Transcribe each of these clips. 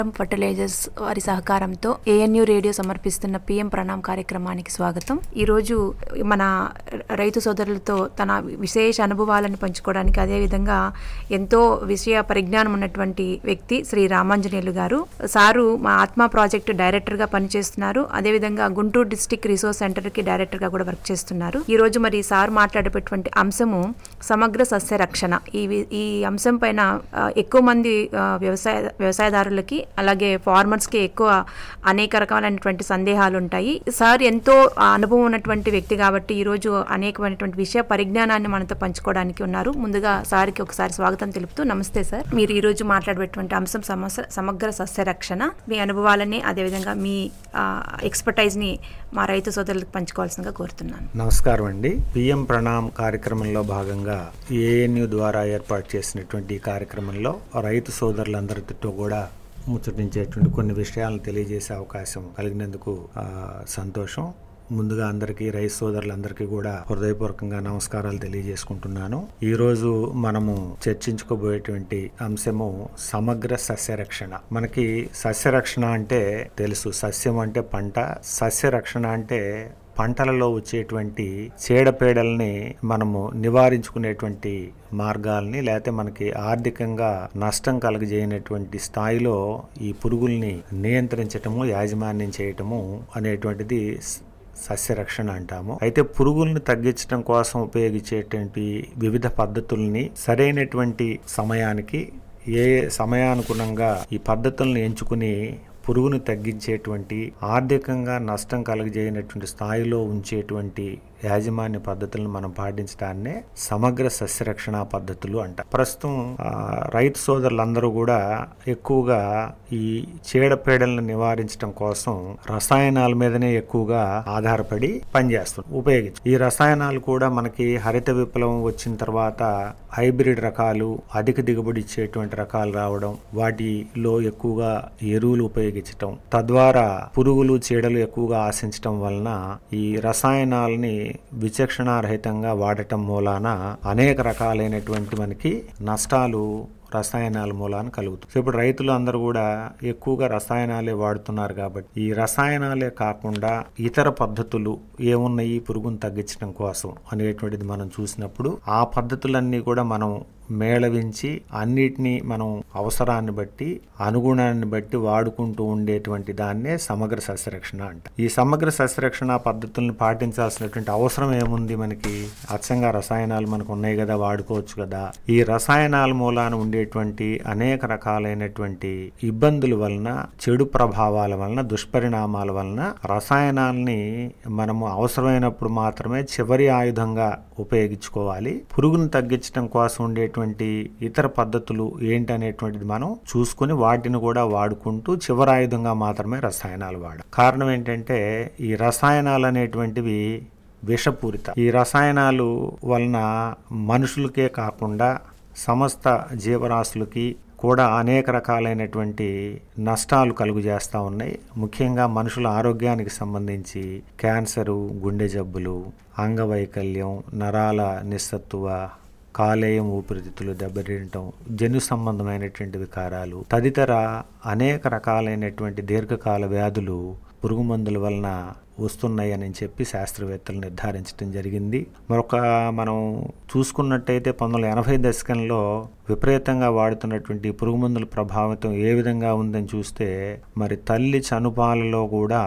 fertilisers వారి సహకారంతో ANU radio సమర్పిస్తున్న పిఎం ప్రణామ్ కార్యక్రమానికి స్వాగతం ఈరోజు మన రైతు సోదరులతో తన విశేష అనుభవాలను పంచుకోవడానికి అదేవిధంగా ఎంతో విషయ పరిజ్ఞానం ఉన్నటువంటి వ్యక్తి శ్రీ రామాంజనేయులు గారు సారు మా ఆత్మ ప్రాజెక్టు డైరెక్టర్గా పనిచేస్తున్నారు అదేవిధంగా గుంటూరు డిస్టిక్ రిసోర్స్ సెంటర్కి డైరెక్టర్గా కూడా వర్క్ చేస్తున్నారు ఈ రోజు మరి సార్ మాట్లాడేటటువంటి అంశము సమగ్ర సస్య రక్షణ ఈ వి- ఈ అంశం పైన ఆ, ఎక్కువ మంది ఆ, వ్యవసాయ వ్యవసాయదారులకి అలాగే ఫార్మర్స్కి ఎక్కువ అనేక రకాలైనటువంటి సందేహాలు ఉంటాయి సార్ ఎంతో ఆ, అనుభవం ఉన్నటువంటి వ్యక్తి కాబట్టి ఈరోజు అనేకమైనటువంటి విషయ పరిజ్ఞానాన్ని మనతో పంచుకోవడానికి ఉన్నారు ముందుగా సార్కి ఒకసారి స్వాగతం తెలుపుతూ నమస్తే సార్ మీరు ఈరోజు మాట్లాడేటువంటి అంశం సమస్య సమగ్ర సస్య రక్షణ మీ అనుభవాలని అదేవిధంగా మీ ఎక్స్పర్టైజ్ని మా రైతు సోదరులకు పంచుకోవాల్సిందిగా కోరుతున్నాను నమస్కారం అండి పిఎం ప్రణామ్ కార్యక్రమంలో భాగంగా ఏఎన్యు ద్వారా ఏర్పాటు చేసినటువంటి ఈ కార్యక్రమంలో రైతు సోదరులందరితో కూడా ముచ్చటించేటువంటి కొన్ని విషయాలను తెలియజేసే అవకాశం కలిగినందుకు ఆ, సంతోషం ముందుగా అందరికీ రైతు సోదరులందరికీ కూడా హృదయపూర్వకంగా నమస్కారాలు తెలియజేసుకుంటున్నాను ఈ రోజు మనము చర్చించుకోబోయేటువంటి అంశము సమగ్ర సస్యరక్షణ మనకి సస్యరక్షణ అంటే తెలుసు సస్యం అంటే పంట సస్యరక్షణ అంటే పంటలలో వచ్చేటువంటి చీడపీడల్ని మనము నివారించుకునేటువంటి మార్గాల్ని లేకపోతే మనకి ఆర్థికంగా నష్టం కలగజేయనటువంటి స్థాయిలో ఈ పురుగుల్ని నియంత్రించటము యాజమాన్యం చేయటము అనేటువంటిది స- సస్యరక్షణ అంటాము అయితే పురుగుల్ని తగ్గించడం కోసం ఉపయోగించేటువంటి వివిధ పద్ధతుల్ని సరైనటువంటి సమయానికి ఏ సమయానుగుణంగా ఈ పద్ధతులను ఎంచుకుని పురుగును తగ్గించేటువంటి ఆర్థికంగా నష్టం కలగజేయనటువంటి స్థాయిలో ఉంచేటువంటి యాజమాన్య పద్ధతులను మనం పాటించడాన్నే సమగ్ర సస్యరక్షణ పద్ధతులు అంట ప్రస్తుతం ఆ, రైతు సోదరులందరూ కూడా ఎక్కువగా ఈ చీడపీడలను నివారించడం కోసం రసాయనాల మీదనే ఎక్కువగా ఆధారపడి పనిచేస్తారు ఉపయోగించు ఈ రసాయనాలు కూడా మనకి హరిత విప్లవం వచ్చిన తర్వాత హైబ్రిడ్ రకాలు అధిక దిగుబడి ఇచ్చేటువంటి రకాలు రావడం వాటిలో ఎక్కువగా ఎరువులు ఉపయోగించటం తద్వారా పురుగులు చీడలు ఎక్కువగా ఆశించటం వలన ఈ రసాయనాలని విచక్షణారహితంగా వాడటం మూలాన అనేక రకాలైనటువంటి మనకి నష్టాలు రసాయనాల మూలాన కలుగుతుంది సో ఇప్పుడు రైతులు అందరూ కూడా ఎక్కువగా రసాయనాలే వాడుతున్నారు కాబట్టి ఈ రసాయనాలే కాకుండా ఇతర పద్ధతులు ఏమున్నాయి పురుగును తగ్గించడం కోసం అనేటువంటిది మనం చూసినప్పుడు ఆ పద్ధతులన్నీ కూడా మనం మేళవించి అన్నిటినీ మనం అవసరాన్ని బట్టి అనుగుణాన్ని బట్టి వాడుకుంటూ ఉండేటువంటి దాన్నే సమగ్ర సస్యరక్షణ అంట ఈ సమగ్ర సస్యరక్షణ పద్ధతుల్ని పాటించాల్సినటువంటి అవసరం ఏముంది మనకి అచ్చంగా రసాయనాలు మనకు ఉన్నాయి కదా వాడుకోవచ్చు కదా ఈ రసాయనాల మూలాన ఉండేటువంటి అనేక రకాలైనటువంటి ఇబ్బందుల వలన చెడు ప్రభావాల వలన దుష్పరిణామాల వలన రసాయనాల్ని మనము అవసరమైనప్పుడు మాత్రమే చివరి ఆయుధంగా ఉపయోగించుకోవాలి పురుగును తగ్గించడం కోసం ఉండేటువంటి ఇతర పద్ధతులు ఏంటి అనేటువంటిది మనం చూసుకుని వాటిని కూడా వాడుకుంటూ చివరి ఆయుధంగా మాత్రమే రసాయనాలు వాడాలి కారణం ఏంటంటే ఈ రసాయనాలు అనేటువంటివి విషపూరిత ఈ రసాయనాలు వలన మనుషులకే కాకుండా సమస్త జీవరాశులకి కూడా అనేక రకాలైనటువంటి నష్టాలు కలుగు చేస్తూ ఉన్నాయి ముఖ్యంగా మనుషుల ఆరోగ్యానికి సంబంధించి క్యాన్సరు గుండె జబ్బులు అంగవైకల్యం నరాల నిస్సత్తువ కాలేయం ఊపిరితిత్తులు దెబ్బతింటం జన్యు సంబంధమైనటువంటి వికారాలు తదితర అనేక రకాలైనటువంటి దీర్ఘకాల వ్యాధులు పురుగు మందుల వలన వస్తున్నాయని చెప్పి శాస్త్రవేత్తలు నిర్ధారించడం జరిగింది మరొక మనం చూసుకున్నట్టయితే పంతొమ్మిది వందల ఎనభై దశకంలో విపరీతంగా వాడుతున్నటువంటి పురుగు మందుల ప్రభావితం ఏ విధంగా ఉందని చూస్తే మరి తల్లి చనుపాలలో కూడా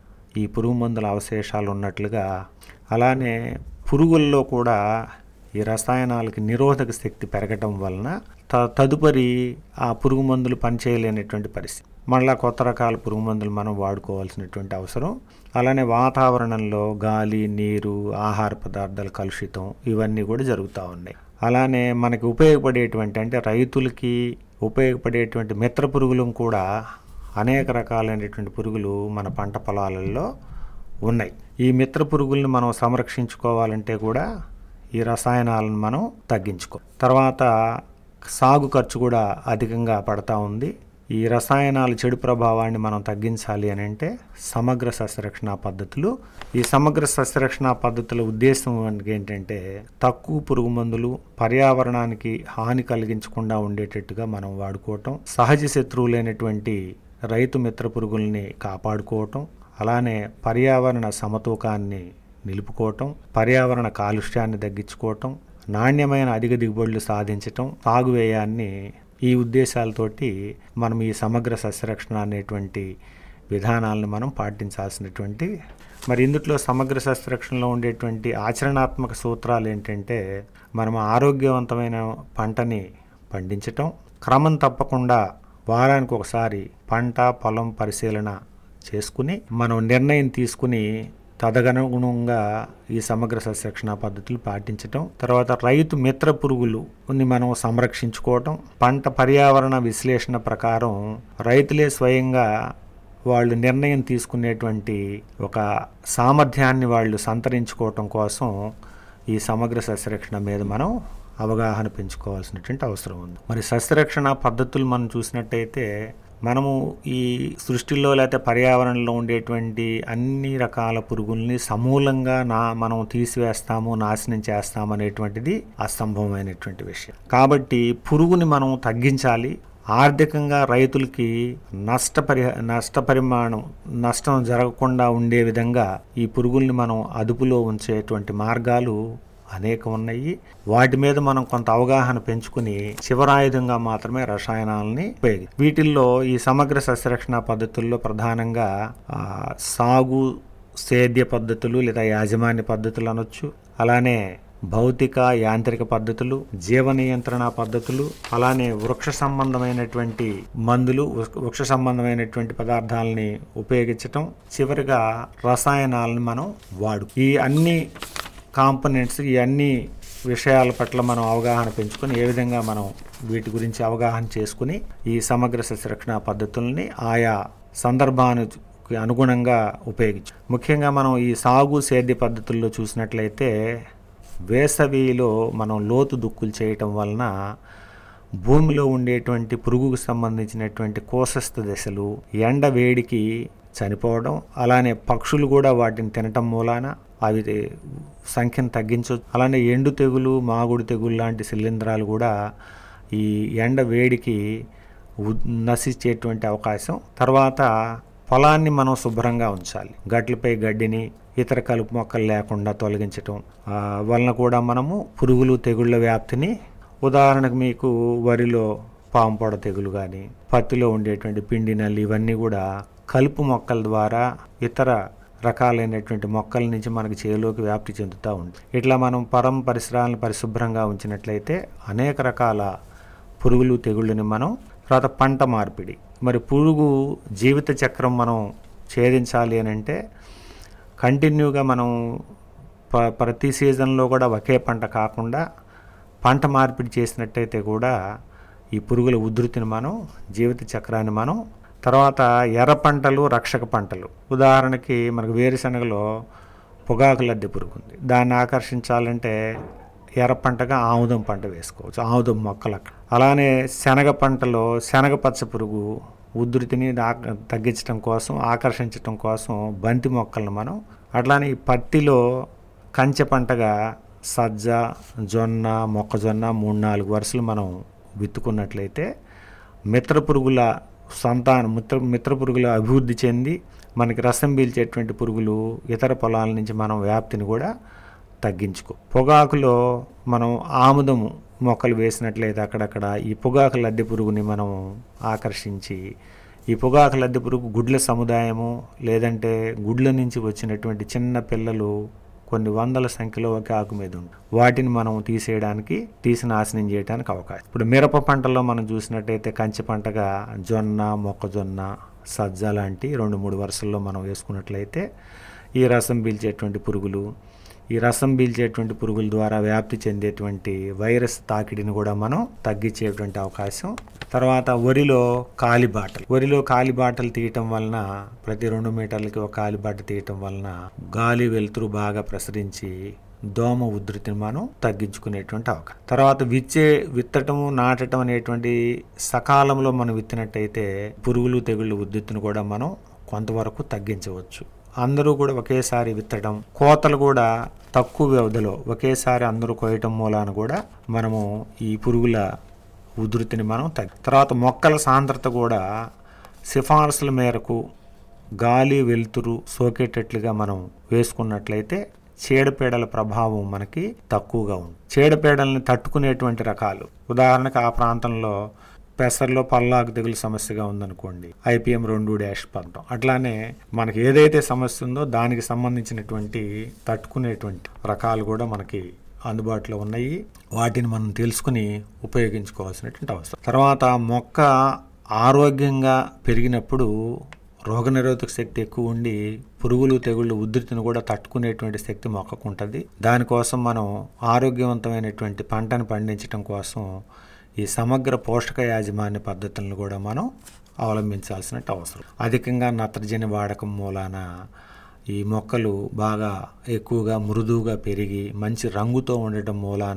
ఈ పురుగు మందుల అవశేషాలు ఉన్నట్లుగా అలానే పురుగుల్లో కూడా ఈ రసాయనాలకి నిరోధక శక్తి పెరగటం వలన త తదుపరి ఆ పురుగు మందులు పనిచేయలేనటువంటి పరిస్థితి మళ్ళా కొత్త రకాల పురుగు మందులు మనం వాడుకోవాల్సినటువంటి అవసరం అలానే వాతావరణంలో గాలి నీరు ఆహార పదార్థాల కలుషితం ఇవన్నీ కూడా జరుగుతూ ఉన్నాయి అలానే మనకి ఉపయోగపడేటువంటి అంటే రైతులకి ఉపయోగపడేటువంటి మిత్ర పురుగులు కూడా అనేక రకాలైనటువంటి పురుగులు మన పంట పొలాలలో ఉన్నాయి ఈ మిత్ర పురుగుల్ని మనం సంరక్షించుకోవాలంటే కూడా ఈ రసాయనాలను మనం తగ్గించుకో తర్వాత సాగు ఖర్చు కూడా అధికంగా పడతా ఉంది ఈ రసాయనాల చెడు ప్రభావాన్ని మనం తగ్గించాలి అని అంటే సమగ్ర సస్యరక్షణ పద్ధతులు ఈ సమగ్ర సస్యరక్షణ పద్ధతుల ఉద్దేశం మనకి ఏంటంటే తక్కువ పురుగు మందులు పర్యావరణానికి హాని కలిగించకుండా ఉండేటట్టుగా మనం వాడుకోవటం సహజ శత్రువులైనటువంటి రైతు మిత్ర పురుగుల్ని కాపాడుకోవటం అలానే పర్యావరణ సమతూకాన్ని నిలుపుకోవటం పర్యావరణ కాలుష్యాన్ని తగ్గించుకోవటం నాణ్యమైన అధిక దిగుబడులు సాధించటం సాగు వ్యయాన్ని ఈ ఉద్దేశాలతోటి మనం ఈ సమగ్ర సస్యరక్షణ అనేటువంటి విధానాలను మనం పాటించాల్సినటువంటి మరి ఇందులో సమగ్ర సస్యరక్షణలో ఉండేటువంటి ఆచరణాత్మక సూత్రాలు ఏంటంటే మనం ఆరోగ్యవంతమైన పంటని పండించటం క్రమం తప్పకుండా వారానికి ఒకసారి పంట పొలం పరిశీలన చేసుకుని మనం నిర్ణయం తీసుకుని తదనుగుణంగా ఈ సమగ్ర సస్యరక్షణ పద్ధతులు పాటించటం తర్వాత రైతు మిత్ర పురుగులు మనం సంరక్షించుకోవటం పంట పర్యావరణ విశ్లేషణ ప్రకారం రైతులే స్వయంగా వాళ్ళు నిర్ణయం తీసుకునేటువంటి ఒక సామర్థ్యాన్ని వాళ్ళు సంతరించుకోవటం కోసం ఈ సమగ్ర సస్యరక్షణ మీద మనం అవగాహన పెంచుకోవాల్సినటువంటి అవసరం ఉంది మరి సస్యరక్షణ పద్ధతులు మనం చూసినట్టయితే మనము ఈ సృష్టిలో లేకపోతే పర్యావరణంలో ఉండేటువంటి అన్ని రకాల పురుగుల్ని సమూలంగా నా మనం తీసివేస్తాము నాశనం చేస్తాము అనేటువంటిది అసంభవమైనటువంటి విషయం కాబట్టి పురుగుని మనం తగ్గించాలి ఆర్థికంగా రైతులకి నష్టపరి నష్టపరిమాణం నష్టం జరగకుండా ఉండే విధంగా ఈ పురుగుల్ని మనం అదుపులో ఉంచేటువంటి మార్గాలు అనేక ఉన్నాయి వాటి మీద మనం కొంత అవగాహన పెంచుకుని చివరాయుధంగా మాత్రమే రసాయనాలని ఉపయోగి వీటిల్లో ఈ సమగ్ర సస్యరక్షణ పద్ధతుల్లో ప్రధానంగా ఆ, సాగు సేద్య పద్ధతులు లేదా యాజమాన్య పద్ధతులు అనొచ్చు అలానే భౌతిక యాంత్రిక పద్ధతులు జీవ నియంత్రణ పద్ధతులు అలానే వృక్ష సంబంధమైనటువంటి మందులు వృక్ష- వృక్ష సంబంధమైనటువంటి పదార్థాలని ఉపయోగించటం చివరిగా రసాయనాలను మనం వాడు ఈ అన్ని కాంపనెంట్స్ ఈ అన్ని విషయాల పట్ల మనం అవగాహన పెంచుకొని ఏ విధంగా మనం వీటి గురించి అవగాహన చేసుకుని ఈ సమగ్ర సస్యరక్షణ పద్ధతుల్ని ఆయా సందర్భానికి అనుగుణంగా ఉపయోగించు ముఖ్యంగా మనం ఈ సాగు సేద్య పద్ధతుల్లో చూసినట్లయితే వేసవిలో మనం లోతు దుక్కులు చేయటం వలన భూమిలో ఉండేటువంటి పురుగుకు సంబంధించినటువంటి కోసస్థ దశలు ఎండ వేడికి చనిపోవడం అలానే పక్షులు కూడా వాటిని తినటం మూలాన అవి సంఖ్యను తగ్గించవచ్చు అలానే ఎండు తెగులు మాగుడు తెగులు లాంటి శిలీంధ్రాలు కూడా ఈ ఎండ వేడికి ఉ- నశించేటువంటి అవకాశం తర్వాత పొలాన్ని మనం శుభ్రంగా ఉంచాలి గట్లపై గడ్డిని ఇతర కలుపు మొక్కలు లేకుండా తొలగించటం ఆ, వలన కూడా మనము పురుగులు తెగుళ్ళ వ్యాప్తిని ఉదాహరణకు మీకు వరిలో పాము పొడ తెగులు కానీ పత్తిలో ఉండేటువంటి పిండి నల్లి ఇవన్నీ కూడా కలుపు మొక్కల ద్వారా ఇతర రకాలైనటువంటి మొక్కల నుంచి మనకి చేలోకి వ్యాప్తి చెందుతూ ఉంది ఇట్లా మనం పరం పరిసరాలను పరిశుభ్రంగా ఉంచినట్లయితే అనేక రకాల పురుగులు తెగుళ్ళని మనం తర్వాత పంట మార్పిడి మరి పురుగు జీవిత చక్రం మనం ఛేదించాలి అని అంటే కంటిన్యూగా మనం ప ప్రతి సీజన్లో కూడా ఒకే పంట కాకుండా పంట మార్పిడి చేసినట్టయితే కూడా ఈ పురుగుల ఉధృతిని మనం జీవిత చక్రాన్ని మనం తర్వాత ఎర్ర పంటలు రక్షక పంటలు ఉదాహరణకి మనకు వేరుశనగలో పొగాకు లద్దె పురుగు ఉంది దాన్ని ఆకర్షించాలంటే ఎర్ర పంటగా ఆముదం పంట వేసుకోవచ్చు ఆముదం మొక్కలు అక్కడ అలానే శనగ పంటలో శనగ పచ్చ పురుగు ఉధృతిని దా- తగ్గించడం కోసం ఆకర్షించడం కోసం బంతి మొక్కలను మనం అట్లానే ఈ పత్తిలో కంచె పంటగా సజ్జ జొన్న మొక్కజొన్న మూడు నాలుగు వరుసలు మనం విత్తుకున్నట్లయితే మిత్ర పురుగుల సంతానం మిత్ర మిత్ర పురుగుల అభివృద్ధి చెంది మనకి రసం పీల్చేటువంటి పురుగులు ఇతర పొలాల నుంచి మనం వ్యాప్తిని కూడా తగ్గించుకో పొగాకులో మనం ఆముదము మొక్కలు వేసినట్లయితే అక్కడక్కడ ఈ పొగాకు లద్దె పురుగుని మనం ఆకర్షించి ఈ పొగాకు లద్దె పురుగు గుడ్ల సముదాయము లేదంటే గుడ్ల నుంచి వచ్చినటువంటి చిన్న పిల్లలు కొన్ని వందల సంఖ్యలో ఒకే ఆకు మీద ఉంటుంది వాటిని మనం తీసేయడానికి తీసి నాశనం చేయడానికి అవకాశం ఇప్పుడు మిరప పంటల్లో మనం చూసినట్టయితే కంచి పంటగా జొన్న మొక్కజొన్న సజ్జ లాంటి రెండు మూడు వరుసల్లో మనం వేసుకున్నట్లయితే ఈ రసం పీల్చేటువంటి పురుగులు ఈ రసం పీల్చేటువంటి పురుగుల ద్వారా వ్యాప్తి చెందేటువంటి వైరస్ తాకిడిని కూడా మనం తగ్గించేటువంటి అవకాశం తర్వాత వరిలో కాలిబాటలు వరిలో కాలిబాటలు తీయటం వలన ప్రతి రెండు మీటర్లకి ఒక కాలిబాట తీయటం వలన గాలి వెలుతురు బాగా ప్రసరించి దోమ ఉధృతిని మనం తగ్గించుకునేటువంటి అవకాశం తర్వాత విచ్చే విత్తటము నాటటం అనేటువంటి సకాలంలో మనం విత్తినట్టయితే పురుగులు తెగుళ్ళు ఉధృతిని కూడా మనం కొంతవరకు తగ్గించవచ్చు అందరూ కూడా ఒకేసారి విత్తడం కోతలు కూడా తక్కువ వ్యవధిలో ఒకేసారి అందరూ కోయటం మూలాన కూడా మనము ఈ పురుగుల ఉధృతిని మనం తగ్గి తర్వాత మొక్కల సాంద్రత కూడా సిఫార్సుల మేరకు గాలి వెలుతురు సోకేటట్లుగా మనం వేసుకున్నట్లయితే చీడపీడల ప్రభావం మనకి తక్కువగా ఉంది చీడపీడల్ని తట్టుకునేటువంటి రకాలు ఉదాహరణకు ఆ ప్రాంతంలో పెసర్లో పల్లాకు తెగులు సమస్యగా ఉందనుకోండి ఐపీఎం రెండు డాష్ పంతం అట్లానే మనకి ఏదైతే సమస్య ఉందో దానికి సంబంధించినటువంటి తట్టుకునేటువంటి రకాలు కూడా మనకి అందుబాటులో ఉన్నాయి వాటిని మనం తెలుసుకుని ఉపయోగించుకోవాల్సినటువంటి అవసరం తర్వాత మొక్క ఆరోగ్యంగా పెరిగినప్పుడు రోగనిరోధక శక్తి ఎక్కువ ఉండి పురుగులు తెగుళ్ళు ఉధృతిని కూడా తట్టుకునేటువంటి శక్తి మొక్కకు ఉంటుంది దానికోసం మనం ఆరోగ్యవంతమైనటువంటి పంటను పండించడం కోసం ఈ సమగ్ర పోషక యాజమాన్య పద్ధతులను కూడా మనం అవలంబించాల్సిన అవసరం అధికంగా నత్రజని వాడకం మూలాన ఈ మొక్కలు బాగా ఎక్కువగా మృదువుగా పెరిగి మంచి రంగుతో ఉండటం మూలాన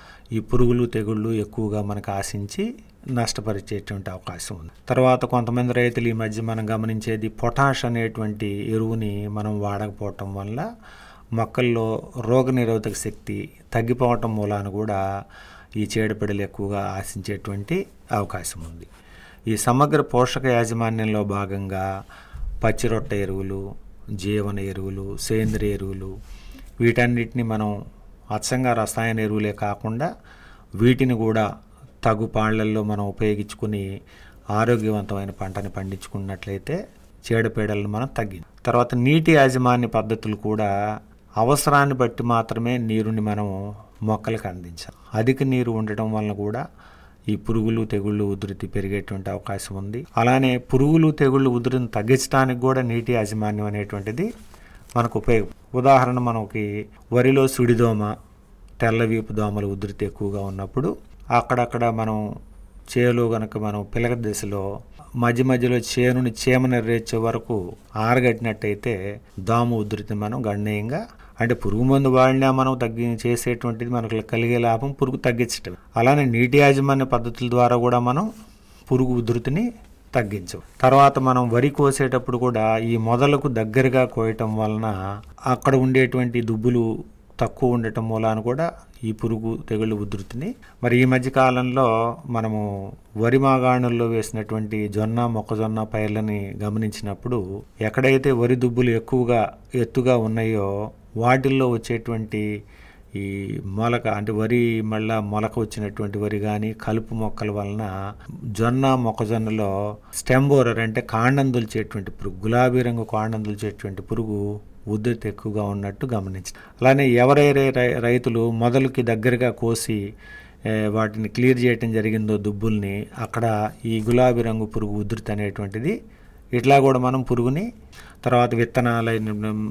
ఈ పురుగులు తెగుళ్ళు ఎక్కువగా మనకు ఆశించి నష్టపరిచేటువంటి అవకాశం ఉంది తర్వాత కొంతమంది రైతులు ఈ మధ్య మనం గమనించేది పొటాష్ అనేటువంటి ఎరువుని మనం వాడకపోవటం వల్ల మొక్కల్లో రోగనిరోధక శక్తి తగ్గిపోవటం మూలాన కూడా ఈ చీడపీడలు ఎక్కువగా ఆశించేటువంటి అవకాశం ఉంది ఈ సమగ్ర పోషక యాజమాన్యంలో భాగంగా పచ్చిరొట్ట ఎరువులు జీవన ఎరువులు సేంద్రియ ఎరువులు వీటన్నిటిని మనం అచ్చంగా రసాయన ఎరువులే కాకుండా వీటిని కూడా తగు పాళ్లల్లో మనం ఉపయోగించుకుని ఆరోగ్యవంతమైన పంటని పండించుకున్నట్లయితే చీడపీడలను మనం తగ్గి తర్వాత నీటి యాజమాన్య పద్ధతులు కూడా అవసరాన్ని బట్టి మాత్రమే నీరుని మనం మొక్కలకు అందించాలి అధిక నీరు ఉండటం వలన కూడా ఈ పురుగులు తెగుళ్ళు ఉధృతి పెరిగేటువంటి అవకాశం ఉంది అలానే పురుగులు తెగుళ్ళు ఉధృతిని తగ్గించడానికి కూడా నీటి యాజమాన్యం అనేటువంటిది మనకు ఉపయోగం ఉదాహరణ మనకి వరిలో సుడిదోమ తెల్లవీపు దోమల ఉధృతి ఎక్కువగా ఉన్నప్పుడు అక్కడక్కడ మనం చేలో గనక మనం పిలక దశలో మధ్య మధ్యలో చేనుని చీమ నెర్రేచ్చే వరకు ఆరగట్టినట్టయితే దోమ ఉధృతిని మనం గణనీయంగా అంటే పురుగు మందు వాడినా మనం తగ్గి చేసేటువంటిది మనకు కలిగే లాభం పురుగు తగ్గించటం అలానే నీటి యాజమాన్య పద్ధతుల ద్వారా కూడా మనం పురుగు ఉధృతిని తగ్గించవు తర్వాత మనం వరి కోసేటప్పుడు కూడా ఈ మొదలకు దగ్గరగా కోయటం వలన అక్కడ ఉండేటువంటి దుబ్బులు తక్కువ ఉండటం మూలాన కూడా ఈ పురుగు తెగుళ్ళు ఉధృతిని మరి ఈ మధ్య కాలంలో మనము వరి మాగాణుల్లో వేసినటువంటి జొన్న మొక్కజొన్న పైర్లని గమనించినప్పుడు ఎక్కడైతే వరి దుబ్బులు ఎక్కువగా ఎత్తుగా ఉన్నాయో వాటిల్లో వచ్చేటువంటి ఈ మొలక అంటే వరి మళ్ళా మొలక వచ్చినటువంటి వరి కానీ కలుపు మొక్కల వలన జొన్న మొక్కజొన్నలో స్టెమ్ బోరర్ అంటే కాండం దుల్చేటువంటి పురుగు గులాబీ రంగు కాండం దుల్చేటువంటి పురుగు ఉధృతి ఎక్కువగా ఉన్నట్టు గమనించారు అలానే ఎవరైతే రై- రైతులు మొదలుకి దగ్గరగా కోసి ఏ, వాటిని క్లియర్ చేయటం జరిగిందో దుబ్బుల్ని అక్కడ ఈ గులాబీ రంగు పురుగు ఉధృతి అనేటువంటిది ఇట్లా కూడా మనం పురుగుని తర్వాత విత్తనాలైన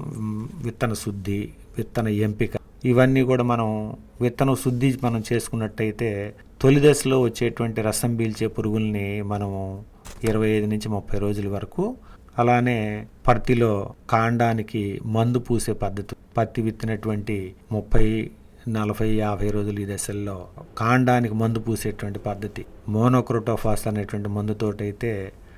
విత్తన శుద్ధి విత్తన ఎంపిక ఇవన్నీ కూడా మనం విత్తనం శుద్ధి మనం చేసుకున్నట్టయితే తొలి దశలో వచ్చేటువంటి రసం పీల్చే పురుగుల్ని మనము ఇరవై ఐదు నుంచి ముప్పై రోజుల వరకు అలానే పత్తిలో కాండానికి మందు పూసే పద్ధతి పత్తి విత్తినటువంటి ముప్పై నలభై యాభై రోజులు ఈ దశల్లో కాండానికి మందు పూసేటువంటి పద్ధతి మోనోక్రోటోఫాస్ అనేటువంటి మందుతోటైతే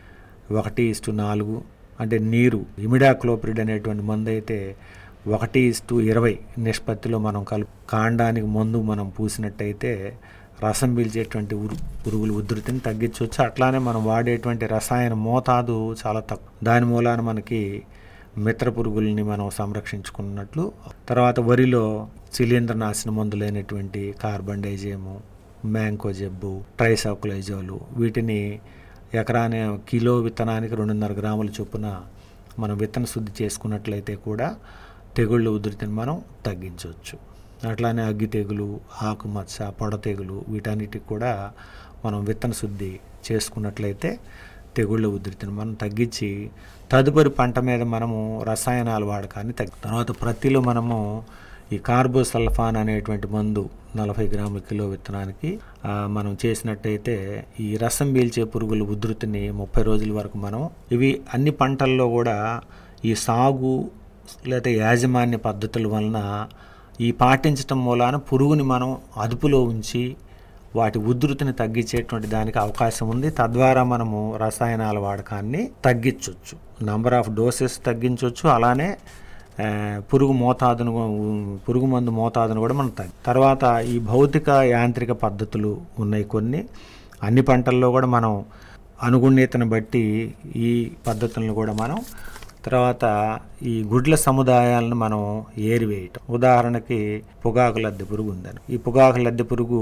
ఒకటి ఇస్టు నాలుగు అంటే నీరు ఇమిడాక్లోప్రిడ్ అనేటువంటి మందు అయితే ఒకటి ఇస్టు ఇరవై నిష్పత్తిలో మనం కలుపు కాండానికి మందు మనం పూసినట్టయితే రసం పీల్చేటువంటి ఉరు పురుగుల ఉధృతిని తగ్గించవచ్చు అట్లానే మనం వాడేటువంటి రసాయన మోతాదు చాలా తక్కువ దాని మూలాన మనకి మిత్ర పురుగుల్ని మనం సంరక్షించుకున్నట్లు తర్వాత వరిలో శిలీంద్రనాశన మందులైనటువంటి కార్బన్ డైజేము మ్యాంకో జబ్బు ట్రైసాకులైజోలు వీటిని ఎకరాని కిలో విత్తనానికి రెండున్నర గ్రాముల చొప్పున మనం విత్తన శుద్ధి చేసుకున్నట్లయితే కూడా తెగుళ్ళ ఉధృతిని మనం తగ్గించవచ్చు అట్లానే అగ్గి తెగులు ఆకుమచ్చ పొడ తెగులు వీటన్నిటికి కూడా మనం విత్తన శుద్ధి చేసుకున్నట్లయితే తెగుళ్ళ ఉధృతిని మనం తగ్గించి తదుపరి పంట మీద మనము రసాయనాల వాడకాన్ని తగ్గి తర్వాత ప్రతిలో మనము ఈ కార్బోసల్ఫాన్ అనేటువంటి మందు నలభై గ్రాముల కిలో విత్తనానికి ఆ, మనం చేసినట్టయితే ఈ రసం పీల్చే పురుగుల ఉధృతిని ముప్పై రోజుల వరకు మనం ఇవి అన్ని పంటల్లో కూడా ఈ సాగు లేదా యాజమాన్య పద్ధతుల వలన ఈ పాటించటం మూలాన పురుగుని మనం అదుపులో ఉంచి వాటి ఉధృతిని తగ్గించేటువంటి దానికి అవకాశం ఉంది తద్వారా మనము రసాయనాల వాడకాన్ని తగ్గించవచ్చు నంబర్ ఆఫ్ డోసెస్ తగ్గించవచ్చు అలానే ఆ, పురుగు మోతాదును పురుగు మందు మోతాదును కూడా మనం తగ్గి తర్వాత ఈ భౌతిక యాంత్రిక పద్ధతులు ఉన్నాయి కొన్ని అన్ని పంటల్లో కూడా మనం అనుగుణ్యతను బట్టి ఈ పద్ధతులను కూడా మనం తర్వాత ఈ గుడ్ల సముదాయాలను మనం ఏరివేయటం ఉదాహరణకి పొగాకు లద్దె పురుగు ఉందని ఈ పొగాకు లద్దె పురుగు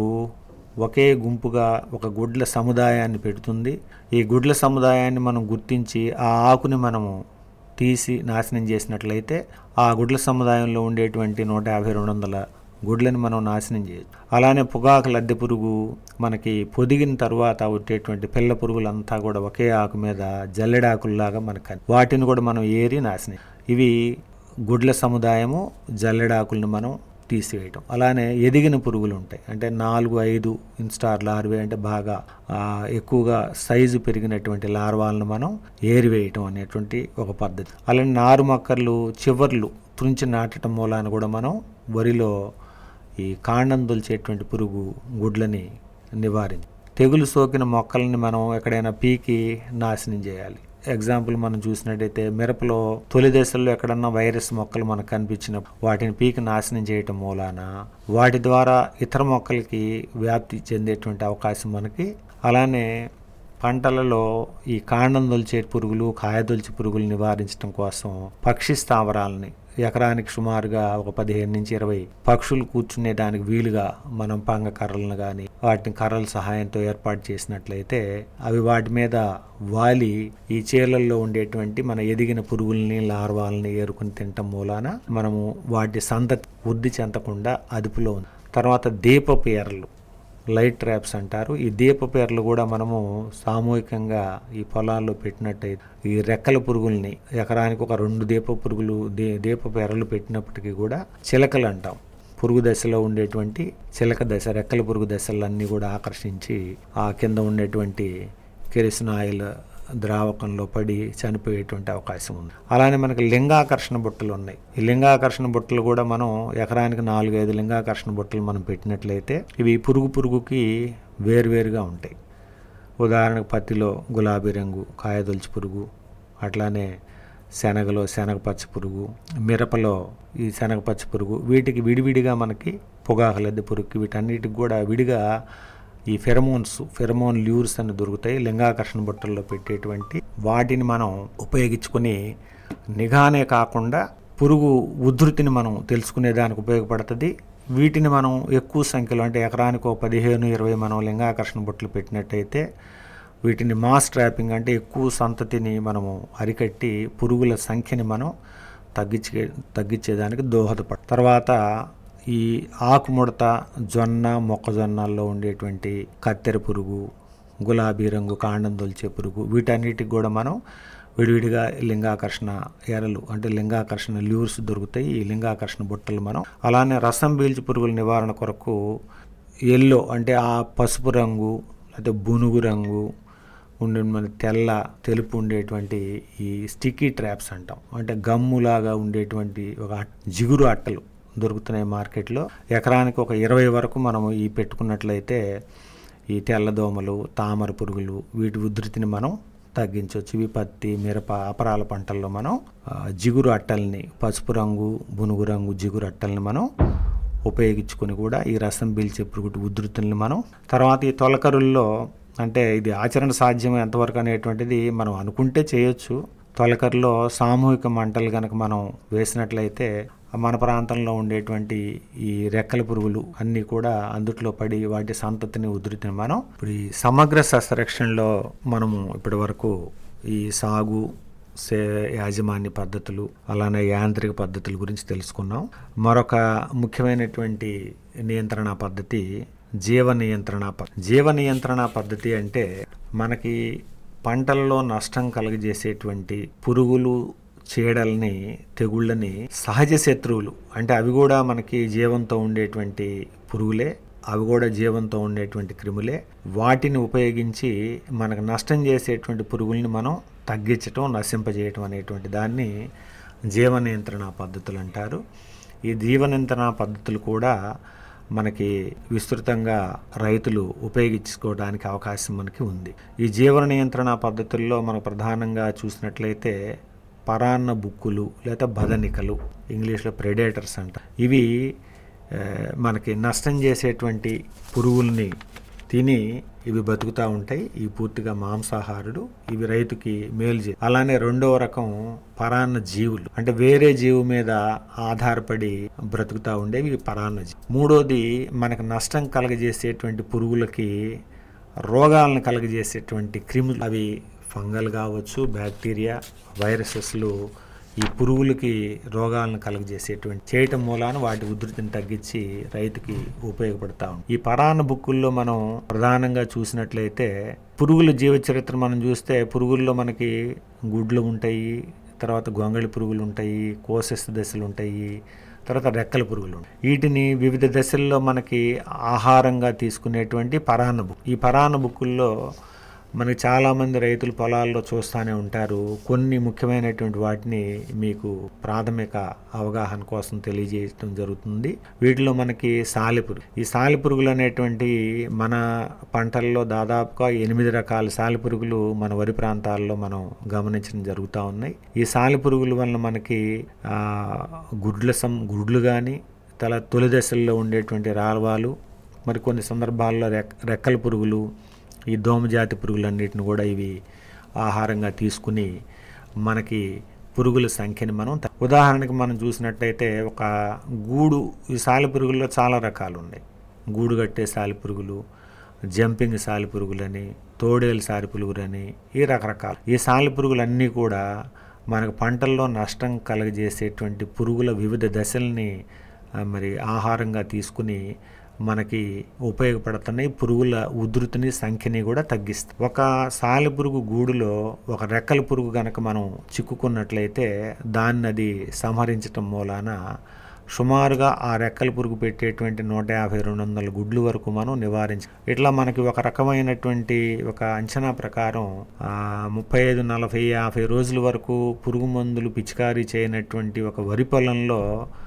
ఒకే గుంపుగా ఒక గుడ్ల సముదాయాన్ని పెడుతుంది ఈ గుడ్ల సముదాయాన్ని మనం గుర్తించి ఆ ఆకుని మనము తీసి నాశనం చేసినట్లయితే ఆ గుడ్ల సముదాయంలో ఉండేటువంటి నూట యాభై రెండు వందల గుడ్లను మనం నాశనం చేయొచ్చు అలానే పొగాకు లద్దె పురుగు మనకి పొదిగిన తర్వాత వచ్చేటువంటి పిల్ల పురుగులంతా కూడా ఒకే ఆకు మీద జల్లెడాకుల్లాగా మనకు కని- వాటిని కూడా మనం ఏరి నాశనం ఇవి గుడ్ల సముదాయము జల్లెడాకులను మనం తీసివేయటం అలానే ఎదిగిన పురుగులు ఉంటాయి అంటే నాలుగు ఐదు ఇన్స్టార్ లార్వే అంటే బాగా ఆ, ఎక్కువగా సైజు పెరిగినటువంటి లార్వాలను మనం ఏరివేయటం అనేటువంటి ఒక పద్ధతి అలానే నారు మొక్కలు చివర్లు తుంచి నాటడం మూలాన కూడా మనం వరిలో ఈ కాండం దొలిచేటువంటి పురుగు గుడ్లని నివారించి తెగులు సోకిన మొక్కల్ని మనం ఎక్కడైనా పీకి నాశనం చేయాలి ఎగ్జాంపుల్ మనం చూసినట్టయితే మిరపలో తొలి దశల్లో ఎక్కడన్నా వైరస్ మొక్కలు మనకు కనిపించినప్పుడు వాటిని పీకి నాశనం చేయటం మూలాన వాటి ద్వారా ఇతర మొక్కలకి వ్యాప్తి చెందేటువంటి అవకాశం మనకి అలానే పంటలలో ఈ కాండం దొలిచే పురుగులు కాయదొలిచి పురుగులు నివారించడం కోసం పక్షి స్థావరాలని ఎకరానికి సుమారుగా ఒక పదిహేను నుంచి ఇరవై పక్షులు కూర్చునే దానికి వీలుగా మనం పంగ కర్రలను కానీ వాటిని కర్రల సహాయంతో ఏర్పాటు చేసినట్లయితే అవి వాటి మీద వాలి ఈ చీరలలో ఉండేటువంటి మన ఎదిగిన పురుగుల్ని లార్వాలని ఏరుకుని తినటం మూలాన మనము వాటి సంతతి వృద్ధి చెందకుండా అదుపులో ఉంది తర్వాత దీపపు ఎర్రలు లైట్ ట్రాప్స్ అంటారు ఈ దీప పేర్లు కూడా మనము సామూహికంగా ఈ పొలాల్లో పెట్టినట్టయితే ఈ రెక్కల పురుగుల్ని ఎకరానికి ఒక రెండు దీప పురుగులు దే దీప పేర్లు పెట్టినప్పటికీ కూడా చిలకలు అంటాం పురుగు దశలో ఉండేటువంటి చిలక దశ రెక్కల పురుగు దశలన్నీ కూడా ఆకర్షించి ఆ కింద ఉండేటువంటి కెరసిన్ ఆయిల్ ద్రావకంలో పడి చనిపోయేటువంటి అవకాశం ఉంది అలానే మనకి లింగాకర్షణ బుట్టలు ఉన్నాయి ఈ లింగాకర్షణ బుట్టలు కూడా మనం ఎకరానికి నాలుగు ఐదు లింగాకర్షణ బుట్టలు మనం పెట్టినట్లయితే ఇవి పురుగు పురుగుకి వేరువేరుగా ఉంటాయి ఉదాహరణకు పత్తిలో గులాబీ రంగు కాయదొలుచు పురుగు అట్లానే శనగలో శనగ పచ్చ పురుగు మిరపలో ఈ శనగ పచ్చ పురుగు వీటికి విడివిడిగా మనకి పొగాకు లద్దె పురుగుకి వీటన్నిటికి కూడా విడిగా ఈ ఫెరమోన్స్ ఫెరమోన్ ల్యూర్స్ అని దొరుకుతాయి లింగాకర్షణ బుట్టల్లో పెట్టేటువంటి వాటిని మనం ఉపయోగించుకొని నిఘానే కాకుండా పురుగు ఉధృతిని మనం తెలుసుకునే దానికి ఉపయోగపడుతుంది వీటిని మనం ఎక్కువ సంఖ్యలో అంటే ఎకరానికి ఒక పదిహేను ఇరవై మనం లింగాకర్షణ బుట్టలు పెట్టినట్టయితే వీటిని మాస్ ట్రాపింగ్ అంటే ఎక్కువ సంతతిని మనము అరికట్టి పురుగుల సంఖ్యని మనం తగ్గించే తగ్గించేదానికి దోహదపడ తర్వాత ఈ ఆకుముడత జొన్న మొక్కజొన్నల్లో ఉండేటువంటి కత్తెర పురుగు గులాబీ రంగు కాండం దొలిచే పురుగు వీటన్నిటికి కూడా మనం విడివిడిగా లింగాకర్షణ ఎరలు అంటే లింగాకర్షణ ల్యూర్స్ దొరుకుతాయి ఈ లింగాకర్షణ బుట్టలు మనం అలానే రసం పీల్చి పురుగుల నివారణ కొరకు ఎల్లో అంటే ఆ పసుపు రంగు లేకపోతే బునుగు రంగు ఉండే మన తెల్ల తెలుపు ఉండేటువంటి ఈ స్టిక్కీ ట్రాప్స్ అంటాం అంటే గమ్ములాగా ఉండేటువంటి ఒక అట్- జిగురు అట్టలు దొరుకుతున్నాయి మార్కెట్లో ఎకరానికి ఒక ఇరవై వరకు మనము ఈ పెట్టుకున్నట్లయితే ఈ తెల్లదోమలు తామర పురుగులు వీటి ఉధృతిని మనం తగ్గించవచ్చు ఇవి పత్తి మిరప అపరాల పంటల్లో మనం ఆ, జిగురు అట్టల్ని పసుపు రంగు బునుగు రంగు జిగురు అట్టల్ని మనం ఉపయోగించుకొని కూడా ఈ రసం పీల్చే పురుగుటి ఉధృతుల్ని మనం తర్వాత ఈ తొలకరుల్లో అంటే ఇది ఆచరణ సాధ్యం ఎంతవరకు అనేటువంటిది మనం అనుకుంటే చేయొచ్చు తొలకరిలో సామూహిక మంటలు కనుక మనం వేసినట్లయితే మన ప్రాంతంలో ఉండేటువంటి ఈ రెక్కల పురుగులు అన్నీ కూడా అందుట్లో పడి వాటి సంతతిని ఉధృతిని మనం ఇప్పుడు ఈ సమగ్ర సస్యరక్షణలో మనము ఇప్పటి వరకు ఈ సాగు సే యాజమాన్య పద్ధతులు అలానే యాంత్రిక పద్ధతుల గురించి తెలుసుకున్నాం మరొక ముఖ్యమైనటువంటి నియంత్రణ పద్ధతి జీవ నియంత్రణ పద్ధతి జీవ నియంత్రణ పద్ధతి అంటే మనకి పంటల్లో నష్టం కలుగజేసేటువంటి పురుగులు చీడల్ని తెగుళ్ళని సహజ శత్రువులు అంటే అవి కూడా మనకి జీవంతో ఉండేటువంటి పురుగులే అవి కూడా జీవంతో ఉండేటువంటి క్రిములే వాటిని ఉపయోగించి మనకు నష్టం చేసేటువంటి పురుగుల్ని మనం తగ్గించటం నశింపజేయటం అనేటువంటి దాన్ని జీవ నియంత్రణ పద్ధతులు అంటారు ఈ జీవ నియంత్రణ పద్ధతులు కూడా మనకి విస్తృతంగా రైతులు ఉపయోగించుకోవడానికి అవకాశం మనకి ఉంది ఈ జీవన నియంత్రణ పద్ధతుల్లో మనం ప్రధానంగా చూసినట్లయితే పరాన్న బుక్కులు లేదా బదనికలు ఇంగ్లీష్లో ప్రెడేటర్స్ అంట ఇవి ఆ, మనకి నష్టం చేసేటువంటి పురుగుల్ని తిని ఇవి బతుకుతూ ఉంటాయి ఇవి పూర్తిగా మాంసాహారుడు ఇవి రైతుకి మేలు చే అలానే రెండవ రకం పరాన్న జీవులు అంటే వేరే జీవు మీద ఆధారపడి బ్రతుకుతూ ఉండేవి ఇవి పరాన్న జీవి మూడోది మనకు నష్టం కలగజేసేటువంటి పురుగులకి రోగాలను కలగజేసేటువంటి క్రిములు అవి ఫంగల్ కావచ్చు బ్యాక్టీరియా వైరసెస్లు ఈ పురుగులకి రోగాలను కలుగజేసేటువంటి చేయటం మూలాన వాటి ఉధృతిని తగ్గించి రైతుకి ఉపయోగపడతా ఉంది ఈ పరాన్న బుక్కుల్లో మనం ప్రధానంగా చూసినట్లయితే పురుగుల జీవ చరిత్ర మనం చూస్తే పురుగుల్లో మనకి గుడ్లు ఉంటాయి తర్వాత గొంగళి పురుగులు ఉంటాయి కోసెస్ దశలు ఉంటాయి తర్వాత రెక్కల పురుగులు ఉంటాయి వీటిని వివిధ దశల్లో మనకి ఆహారంగా తీసుకునేటువంటి పరాన్న బుక్ ఈ పరాన్న బుక్కుల్లో మనకి చాలామంది రైతులు పొలాల్లో చూస్తూనే ఉంటారు కొన్ని ముఖ్యమైనటువంటి వాటిని మీకు ప్రాథమిక అవగాహన కోసం తెలియజేయడం జరుగుతుంది వీటిలో మనకి సాలెపురుగు ఈ సాలెపురుగులు అనేటువంటి మన పంటల్లో దాదాపుగా ఎనిమిది రకాల సాలెపురుగులు మన వరి ప్రాంతాల్లో మనం గమనించడం జరుగుతూ ఉన్నాయి ఈ సాలెపురుగుల వలన మనకి ఆ, గుడ్ల సం గుడ్లు కానీ తల తొలి దశల్లో ఉండేటువంటి రాల్వాలు మరి కొన్ని సందర్భాల్లో రెక్ రెక్కల పురుగులు ఈ దోమజాతి పురుగులన్నిటిని కూడా ఇవి ఆహారంగా తీసుకుని మనకి పురుగుల సంఖ్యని మనం త- ఉదాహరణకి మనం చూసినట్టయితే ఒక గూడు ఈ సాలి పురుగుల్లో చాలా రకాలు ఉన్నాయి గూడు కట్టే సాలి పురుగులు జంపింగ్ సాలి పురుగులని తోడేలు సాలి పురుగులని ఈ రకరకాలు ఈ సాలి పురుగులన్నీ కూడా మనకు పంటల్లో నష్టం కలగజేసేటువంటి పురుగుల వివిధ దశల్ని ఆ, మరి ఆహారంగా తీసుకుని మనకి ఉపయోగపడుతున్నాయి పురుగుల ఉధృతిని సంఖ్యని కూడా తగ్గిస్తాయి ఒక సాలెపురుగు గూడులో ఒక రెక్కల పురుగు గనక మనం చిక్కుకున్నట్లయితే దాన్ని అది సంహరించటం మూలాన సుమారుగా ఆ రెక్కల పురుగు పెట్టేటువంటి నూట యాభై రెండు వందల గుడ్లు వరకు మనం నివారించ ఇట్లా మనకి ఒక రకమైనటువంటి ఒక అంచనా ప్రకారం ఆ, ముప్పై ఐదు నలభై యాభై రోజుల వరకు పురుగు మందులు పిచికారీ చేయనటువంటి ఒక వరి పొలంలో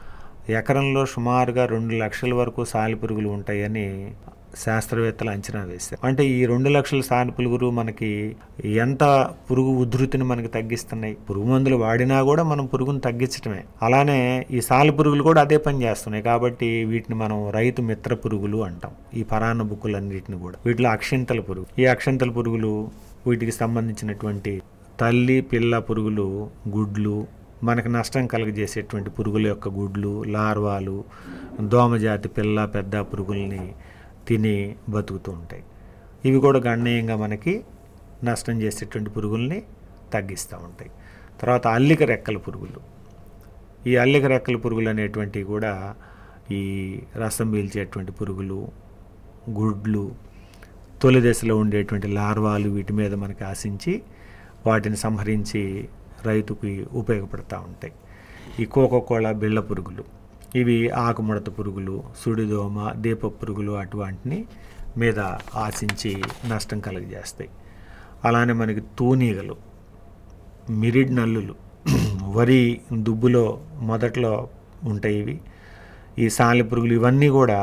ఎకరంలో సుమారుగా రెండు లక్షల వరకు సాలిపురుగులు ఉంటాయని శాస్త్రవేత్తలు అంచనా వేశారు అంటే ఈ రెండు లక్షల సాలిపురుగులు మనకి ఎంత పురుగు ఉధృతిని మనకి తగ్గిస్తున్నాయి పురుగు మందులు వాడినా కూడా మనం పురుగును తగ్గించడమే అలానే ఈ సాలి పురుగులు కూడా అదే పని చేస్తున్నాయి కాబట్టి వీటిని మనం రైతు మిత్ర పురుగులు అంటాం ఈ పరాన్న బుక్కులన్నిటిని కూడా వీటిలో అక్షింతల పురుగు ఈ అక్షింతల పురుగులు వీటికి సంబంధించినటువంటి తల్లి పిల్ల పురుగులు గుడ్లు మనకు నష్టం కలుగజేసేటువంటి పురుగుల యొక్క గుడ్లు లార్వాలు దోమజాతి పిల్ల పెద్ద పురుగుల్ని తిని బతుకుతూ ఉంటాయి ఇవి కూడా గణనీయంగా మనకి నష్టం చేసేటువంటి పురుగుల్ని తగ్గిస్తూ ఉంటాయి తర్వాత అల్లిక రెక్కల పురుగులు ఈ అల్లిక రెక్కల పురుగులు అనేటువంటివి కూడా ఈ రసం పీల్చేటువంటి పురుగులు గుడ్లు తొలి దశలో ఉండేటువంటి లార్వాలు వీటి మీద మనకి ఆశించి వాటిని సంహరించి రైతుకి ఉపయోగపడతా ఉంటాయి ఈ కోకోకోళ బిళ్ళ పురుగులు ఇవి ఆకుముడత పురుగులు సుడిదోమ దీప పురుగులు అటువంటిని మీద ఆశించి నష్టం కలుగజేస్తాయి అలానే మనకి తూనీగలు మిరిడ్ నల్లులు వరి దుబ్బులో మొదట్లో ఉంటాయి ఇవి ఈ సాలి పురుగులు ఇవన్నీ కూడా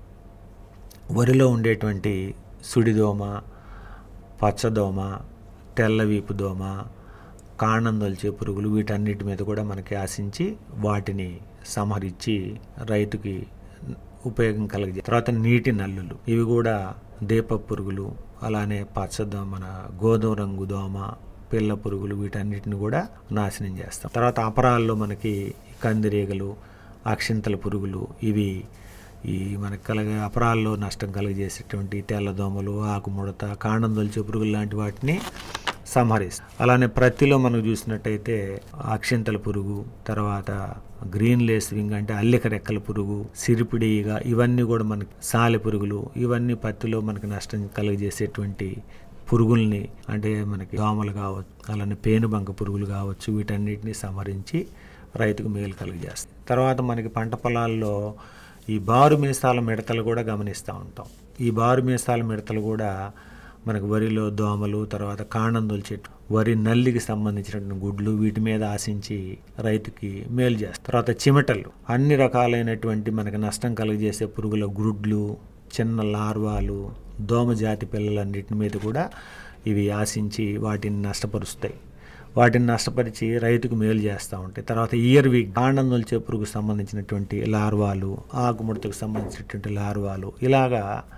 వరిలో ఉండేటువంటి సుడిదోమ పచ్చదోమ తెల్లవీపు దోమ కాండం దొల్చే పురుగులు వీటన్నిటి మీద కూడా మనకి ఆశించి వాటిని సంహరించి రైతుకి ఉపయోగం కలిగే తర్వాత నీటి నల్లులు ఇవి కూడా దీప పురుగులు అలానే పచ్చదోమ మన గోధుమ రంగు దోమ పిల్ల పురుగులు వీటన్నిటిని కూడా నాశనం చేస్తాం తర్వాత అపరాల్లో మనకి కందిరీగలు అక్షింతల పురుగులు ఇవి ఈ మనకు కలగే అపరాల్లో నష్టం కలుగజేసేటువంటి తెల్లదోమలు ఆకుముడత కాండం దొలిచే పురుగులు లాంటి వాటిని సంహరిస్తాం అలానే ప్రత్తిలో మనం చూసినట్టయితే అక్షింతల పురుగు తర్వాత గ్రీన్ లేస్ వింగ్ అంటే అల్లిక రెక్కల పురుగు సిరిపిడిగా ఇవన్నీ కూడా మనకి సాలె పురుగులు ఇవన్నీ పత్తిలో మనకి నష్టం కలుగజేసేటువంటి పురుగుల్ని అంటే మనకి దోమలు కావచ్చు అలానే పేనుబంక పురుగులు కావచ్చు వీటన్నిటిని సంహరించి రైతుకు మేలు కలుగజేస్తాయి తర్వాత మనకి పంట పొలాల్లో ఈ బారు మీసాల మిడతలు కూడా గమనిస్తూ ఉంటాం ఈ బారు మీసాల మిడతలు కూడా మనకు వరిలో దోమలు తర్వాత కాండం దొల్చెట్టు వరి నల్లికి సంబంధించినటువంటి గుడ్లు వీటి మీద ఆశించి రైతుకి మేలు చేస్తారు తర్వాత చిమటలు అన్ని రకాలైనటువంటి మనకి నష్టం కలుగజేసే పురుగుల గుడ్లు చిన్న లార్వాలు దోమ జాతి పిల్లలన్నిటి మీద కూడా ఇవి ఆశించి వాటిని నష్టపరుస్తాయి వాటిని నష్టపరిచి రైతుకు మేలు చేస్తూ ఉంటాయి తర్వాత ఇయర్ వీక్ కాండం దొల్చే పురుగుకు సంబంధించినటువంటి లార్వాలు ఆకుముడతకు సంబంధించినటువంటి లార్వాలు ఇలాగా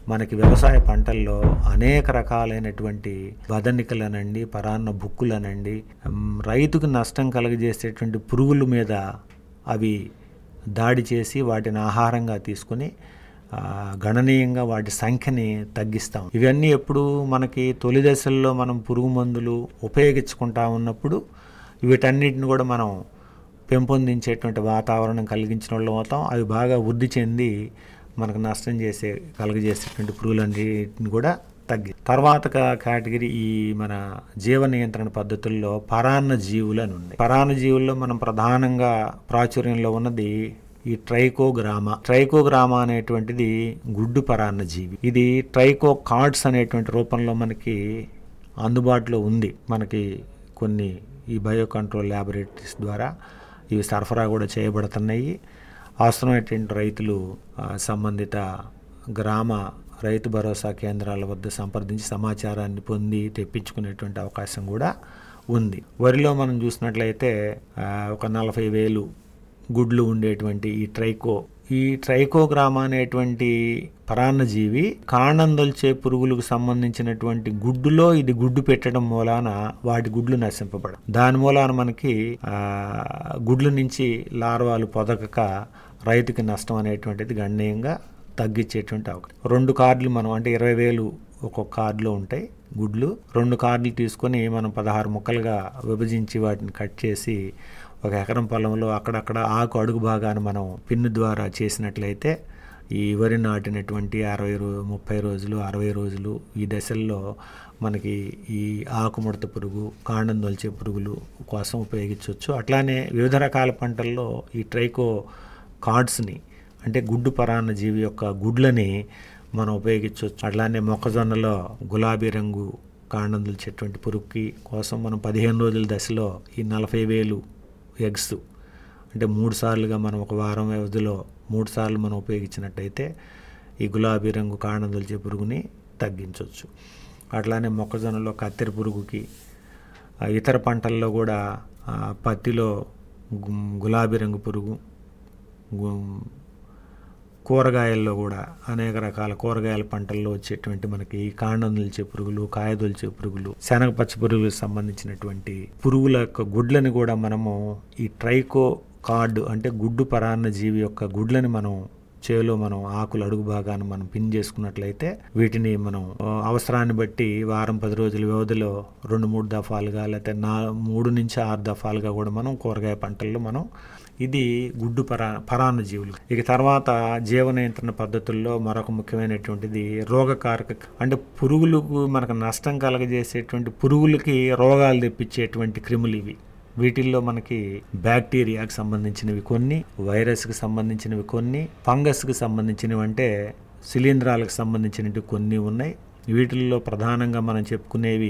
మనకి వ్యవసాయ పంటల్లో అనేక రకాలైనటువంటి బదనికలనండి పరాన్న బుక్కులనండి మ్, రైతుకు నష్టం కలుగజేసేటువంటి పురుగుల మీద అవి దాడి చేసి వాటిని ఆహారంగా తీసుకొని ఆ, గణనీయంగా వాటి సంఖ్యని తగ్గిస్తాం ఇవన్నీ ఎప్పుడు మనకి తొలి దశల్లో మనం పురుగు మందులు ఉపయోగించుకుంటా ఉన్నప్పుడు వీటన్నిటిని కూడా మనం పెంపొందించేటువంటి వాతావరణం కలిగించిన వాళ్ళు అవుతాం అవి బాగా వృద్ధి చెంది మనకు నష్టం చేసే కలుగజేసేటువంటి పురుగులన్నిటిని కూడా తగ్గి తర్వాత క- కేటగిరీ ఈ మన జీవ నియంత్రణ పద్ధతుల్లో పరాన్న జీవులు అని ఉన్నాయి పరాన్న జీవుల్లో మనం ప్రధానంగా ప్రాచుర్యంలో ఉన్నది ఈ ట్రైకోగ్రామా ట్రైకోగ్రామా అనేటువంటిది గుడ్డు పరాన్న జీవి ఇది ట్రైకో కార్డ్స్ అనేటువంటి రూపంలో మనకి అందుబాటులో ఉంది మనకి కొన్ని ఈ బయో కంట్రోల్ ల్యాబొరేటరీస్ ద్వారా ఇవి సరఫరా కూడా చేయబడుతున్నాయి అవసరమైనటువంటి రైతులు ఆ, సంబంధిత గ్రామ రైతు భరోసా కేంద్రాల వద్ద సంప్రదించి సమాచారాన్ని పొంది తెప్పించుకునేటువంటి అవకాశం కూడా ఉంది వరిలో మనం చూసినట్లయితే ఆ, ఒక నలభై వేలు గుడ్లు ఉండేటువంటి ఈ ట్రైకో ఈ ట్రైకోగ్రామా అనేటువంటి పరాన్నజీవి కాండందొల్చే పురుగులకు సంబంధించినటువంటి గుడ్డులో ఇది గుడ్డు పెట్టడం మూలాన వాటి గుడ్లు నశింపబడం దాని మూలాన మనకి ఆ, గుడ్ల నుంచి లార్వాలు పొదగక రైతుకి నష్టం అనేటువంటిది గణనీయంగా తగ్గించేటువంటి అవకాశం రెండు కార్డులు మనం అంటే ఇరవై వేలు ఒక్కొక్క కార్డులో ఉంటాయి గుడ్లు రెండు కార్డులు తీసుకొని మనం పదహారు ముక్కలుగా విభజించి వాటిని కట్ చేసి ఒక ఎకరం పొలంలో అక్కడక్కడ ఆకు అడుగు భాగాన్ని మనం పిన్ను ద్వారా చేసినట్లయితే ఈ వరి నాటినటువంటి అరవై రో ముప్పై రోజులు అరవై రోజులు ఈ దశల్లో మనకి ఈ ఆకుముడత పురుగు కాండం దొల్చే పురుగులు కోసం ఉపయోగించవచ్చు అట్లానే వివిధ రకాల పంటల్లో ఈ ట్రైకో కార్డ్స్ని అంటే గుడ్డు పరాన్న జీవి యొక్క గుడ్లని మనం ఉపయోగించవచ్చు అట్లానే మొక్కజొన్నలో గులాబీ రంగు కాండం దొల్చేటువంటి పురుగుకి కోసం మనం పదిహేను రోజుల దశలో ఈ నలభై వేలు ఎగ్స్ అంటే మూడు సార్లుగా మనం ఒక వారం వ్యవధిలో మూడు సార్లు మనం ఉపయోగించినట్టయితే ఈ గులాబీ రంగు కాండం దొలిచే పురుగుని తగ్గించవచ్చు అట్లానే మొక్కజొన్నలో కత్తెర పురుగుకి ఆ, ఇతర పంటల్లో కూడా ఆ, పత్తిలో గు- గులాబీ రంగు పురుగు గు- కూరగాయల్లో కూడా అనేక రకాల కూరగాయల పంటల్లో వచ్చేటువంటి మనకి కాండం దొలిచే పురుగులు కాయ దొలిచే పురుగులు శనగ పచ్చ పురుగులకు సంబంధించినటువంటి పురుగుల యొక్క గుడ్లని కూడా మనము ఈ ట్రైకో కార్డు అంటే గుడ్డు పరాన్న జీవి యొక్క గుడ్లని మనం చేలో మనం ఆకులు అడుగు భాగాన్ని మనం పిన్ చేసుకున్నట్లయితే వీటిని మనం ఆ, అవసరాన్ని బట్టి వారం పది రోజుల వ్యవధిలో రెండు మూడు దఫాలుగా లేకపోతే నా మూడు నుంచి ఆరు దఫాలుగా కూడా మనం కూరగాయ పంటల్లో మనం ఇది గుడ్డు పరా పరాన్న జీవులు ఇక తర్వాత జీవ నియంత్రణ పద్ధతుల్లో మరొక ముఖ్యమైనటువంటిది రోగకారక అంటే పురుగులకు మనకు నష్టం కలగజేసేటువంటి పురుగులకి రోగాలు తెప్పించేటువంటి క్రిములు ఇవి వీటిల్లో మనకి బ్యాక్టీరియాకి సంబంధించినవి కొన్ని వైరస్కి సంబంధించినవి కొన్ని ఫంగస్కి సంబంధించినవి అంటే శిలీంధ్రాలకు సంబంధించినవి కొన్ని ఉన్నాయి వీటిల్లో ప్రధానంగా మనం చెప్పుకునేవి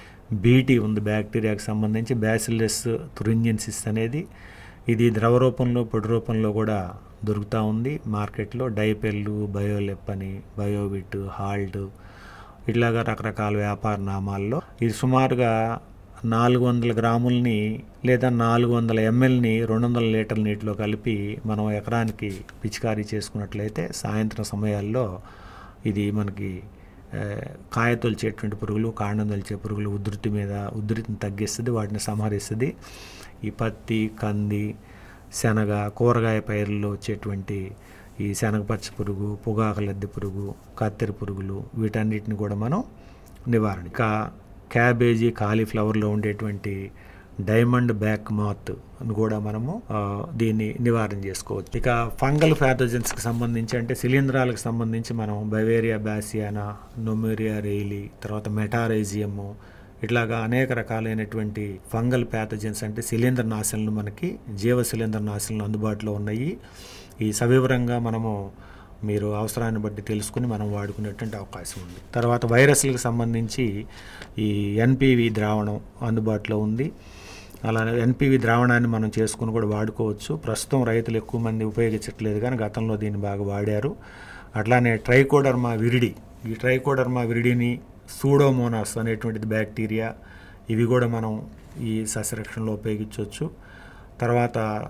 బీటీ ఉంది బ్యాక్టీరియాకి సంబంధించి బ్యాసిల్లస్ తురింజెన్సిస్ అనేది ఇది ద్రవ రూపంలో పొడి రూపంలో కూడా దొరుకుతూ ఉంది మార్కెట్లో డైపెల్లు బయోలెప్ అని బయోవిట్ హాల్ట్ ఇట్లాగా రకరకాల వ్యాపార నామాల్లో ఇది సుమారుగా నాలుగు వందల గ్రాములని లేదా నాలుగు వందల ఎంఎల్ని రెండు వందల లీటర్ల నీటిలో కలిపి మనం ఎకరానికి పిచికారీ చేసుకున్నట్లయితే సాయంత్రం సమయాల్లో ఇది మనకి ఆ, కాయ తొలిచేటువంటి పురుగులు కాండం తొలిచే పురుగులు ఉధృతి మీద ఉధృతిని తగ్గిస్తుంది వాటిని సంహరిస్తుంది ఈ పత్తి కంది శనగ కూరగాయ పైర్లలో వచ్చేటువంటి ఈ శనగ పచ్చ పురుగు పొగాకు లద్దె పురుగు కత్తెర పురుగులు వీటన్నిటిని కూడా మనం నివారణ ఇక క్యాబేజీ కాలీఫ్లవర్లో ఉండేటువంటి డైమండ్ బ్యాక్ మాత్ అని కూడా మనము ఆ, దీన్ని నివారణ చేసుకోవచ్చు ఇక ఫంగల్ ప్యాథోజన్స్కి సంబంధించి అంటే శిలీంధ్రాలకు సంబంధించి మనం బవేరియా బ్యాసియానా నొమేరియా రేయిలీ తర్వాత మెటారైజియము ఇట్లాగా అనేక రకాలైనటువంటి ఫంగల్ ప్యాథోజన్స్ అంటే శిలీంద్ర నాశనలు మనకి జీవ శిలీంద్ర నాశనలు అందుబాటులో ఉన్నాయి ఈ సవివరంగా మనము మీరు అవసరాన్ని బట్టి తెలుసుకుని మనం వాడుకునేటువంటి అవకాశం ఉంది తర్వాత వైరస్లకు సంబంధించి ఈ ఎన్పివి ద్రావణం అందుబాటులో ఉంది అలానే ఎన్పివి ద్రావణాన్ని మనం చేసుకుని కూడా వాడుకోవచ్చు ప్రస్తుతం రైతులు ఎక్కువ మంది ఉపయోగించట్లేదు కానీ గతంలో దీన్ని బాగా వాడారు అట్లానే ట్రైకోడర్మా విరిడి ఈ ట్రైకోడర్మా విరిడిని సూడోమోనాస్ అనేటువంటిది బ్యాక్టీరియా ఇవి కూడా మనం ఈ సస్యరక్షణలో ఉపయోగించవచ్చు తర్వాత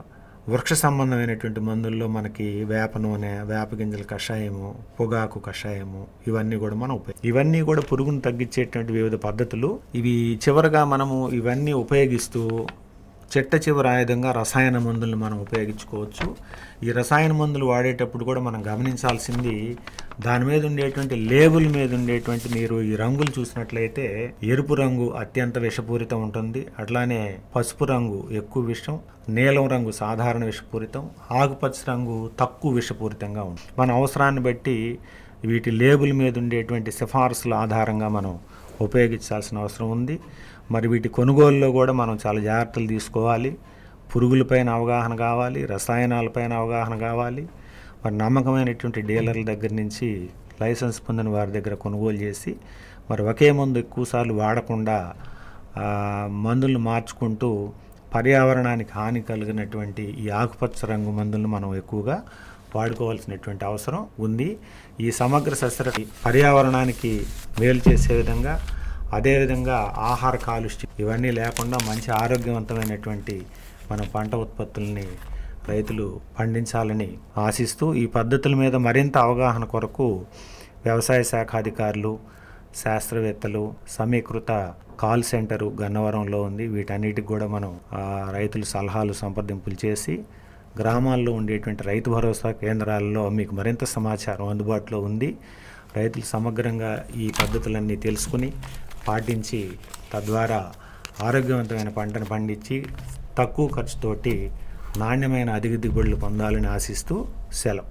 వృక్ష సంబంధమైనటువంటి మందుల్లో మనకి వేప నూనె వేప గింజల కషాయము పొగాకు కషాయము ఇవన్నీ కూడా మనం ఉపయోగ ఇవన్నీ కూడా పురుగును తగ్గించేటువంటి వివిధ పద్ధతులు ఇవి చివరగా మనము ఇవన్నీ ఉపయోగిస్తూ చెట్ట చివరి ఆయుధంగా రసాయన మందులను మనం ఉపయోగించుకోవచ్చు ఈ రసాయన మందులు వాడేటప్పుడు కూడా మనం గమనించాల్సింది దాని మీద ఉండేటువంటి లేబుల్ మీద ఉండేటువంటి మీరు ఈ రంగులు చూసినట్లయితే ఎరుపు రంగు అత్యంత విషపూరితం ఉంటుంది అట్లానే పసుపు రంగు ఎక్కువ విషం నీలం రంగు సాధారణ విషపూరితం ఆకుపచ్చ రంగు తక్కువ విషపూరితంగా ఉంటుంది మన అవసరాన్ని బట్టి వీటి లేబుల్ మీద ఉండేటువంటి సిఫార్సుల ఆధారంగా మనం ఉపయోగించాల్సిన అవసరం ఉంది మరి వీటి కొనుగోలులో కూడా మనం చాలా జాగ్రత్తలు తీసుకోవాలి పురుగులపైన అవగాహన కావాలి రసాయనాలపైన అవగాహన కావాలి మరి నమ్మకమైనటువంటి డీలర్ల దగ్గర నుంచి లైసెన్స్ పొందిన వారి దగ్గర కొనుగోలు చేసి మరి ఒకే మందు ఎక్కువసార్లు వాడకుండా ఆ, మందులను మార్చుకుంటూ పర్యావరణానికి హాని కలిగినటువంటి ఈ ఆకుపచ్చ రంగు మందులను మనం ఎక్కువగా వాడుకోవాల్సినటువంటి అవసరం ఉంది ఈ సమగ్ర సస్యరక్ష పర్యావరణానికి మేలు చేసే విధంగా అదేవిధంగా ఆహార కాలుష్యం ఇవన్నీ లేకుండా మంచి ఆరోగ్యవంతమైనటువంటి మన పంట ఉత్పత్తుల్ని రైతులు పండించాలని ఆశిస్తూ ఈ పద్ధతుల మీద మరింత అవగాహన కొరకు వ్యవసాయ శాఖ అధికారులు శాస్త్రవేత్తలు సమీకృత కాల్ సెంటరు గన్నవరంలో ఉంది వీటన్నిటికి కూడా మనం ఆ, రైతులు సలహాలు సంప్రదింపులు చేసి గ్రామాల్లో ఉండేటువంటి రైతు భరోసా కేంద్రాలలో మీకు మరింత సమాచారం అందుబాటులో ఉంది రైతులు సమగ్రంగా ఈ పద్ధతులన్నీ తెలుసుకుని పాటించి తద్వారా ఆరోగ్యవంతమైన పంటను పండించి తక్కువ ఖర్చుతోటి నాణ్యమైన అధిక దిగుబడులు పొందాలని ఆశిస్తూ సెలవు